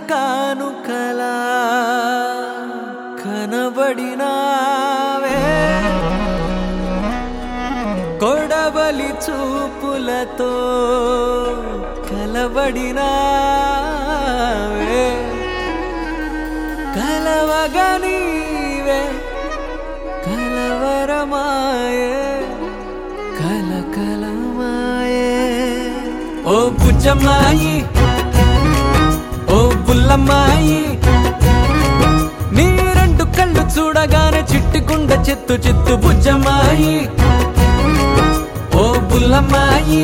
కానుకలా కనబడినావే కొడవలి చూపులతో కలబడినావే కలవగనీవే కలవరమాయే కలకలమాయే ఓ బుజ్జమ్మాయి ఓ బుల్లమ్మాయి నీ రెండు కళ్ళు చూడగానే చిట్టుకుండ చిత్తు చిత్తు బుజ్జమ్మాయి ఓ బుల్లమ్మాయి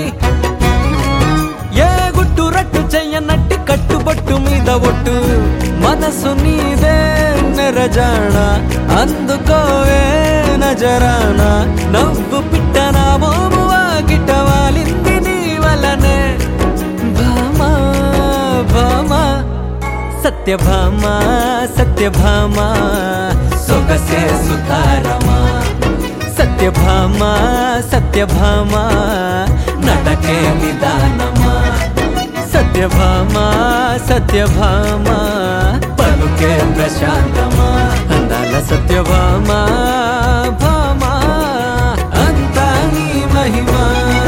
ఏ గుట్టు రట్టు చెయ్యనట్టి కట్టుబట్టు మీద ఒట్టు మనసు నీదే నెరజాణ అందుకోవే నజరాన నవ్వు పిట్టన మోము వాకిట వాలింది నీ వలనే భామా భామా సత్యభామ సత్యభామ సొగసే సుతారమా సత్యభామ సత్యభామ నటకే నిదానమా సత్యభామ సత్యభామ పలుకే ప్రశాంతమా అందాల సత్యభామ భామ అంతా నీ మహిమా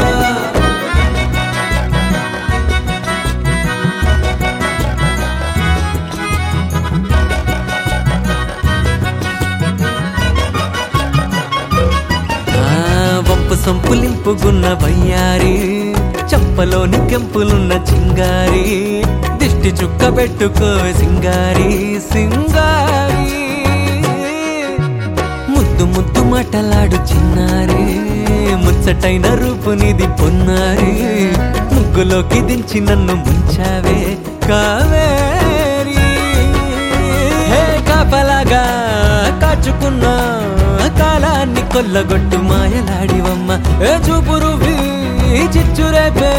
ఆ వంపు సంపులింపుగున్న వయ్యారి చంపలోని కెంపులున్న చింగారి దిష్టి చుక్క పెట్టుకో సింగారి సింగారి ముద్దు ముద్దు మాటలాడు చిన్నారి ముచ్చటైన రూపు నీది పొన్నారి ముగ్గులోకి దించి నన్ను ముంచావే కావేరి హే కాపలాగా కాచుకున్నా కాలాన్ని కొల్లగొట్టు మాయలాడివమ్మ ఏ చూపురు చిచ్చురేపే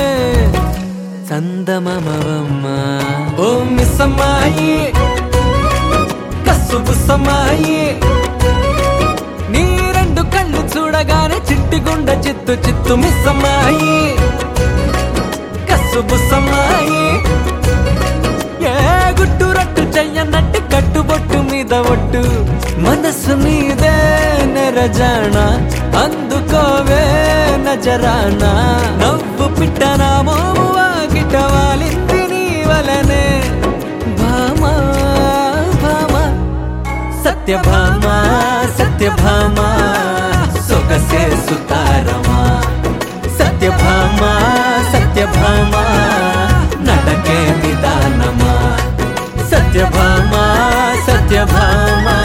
చందమమవమ్మ ఓ మిస్సమ్మాయి కస్సు బుస్సమ్మాయి నీ రెండు కళ్ళు చూడగానే చిట్టిగుండ చిత్తు చిత్తు మిస్సమ్మాయి కస్సు బుస్సమ్మాయి ఏ గుట్టు రట్టు చెయ్యనట్టు కట్టుబొట్టు మీద ఒట్టు మనసు నీదే నెరజాణ అందుకోవే నజరాన నవ్వు పిట్టన మోము వాకిట వాలింది నీ వలనే భామా భామా సత్యభామ సత్యభామ సొగసే సుతారమా సత్యభామ సత్యభామ నటకే నిదానమా సత్యభామ సత్యభామ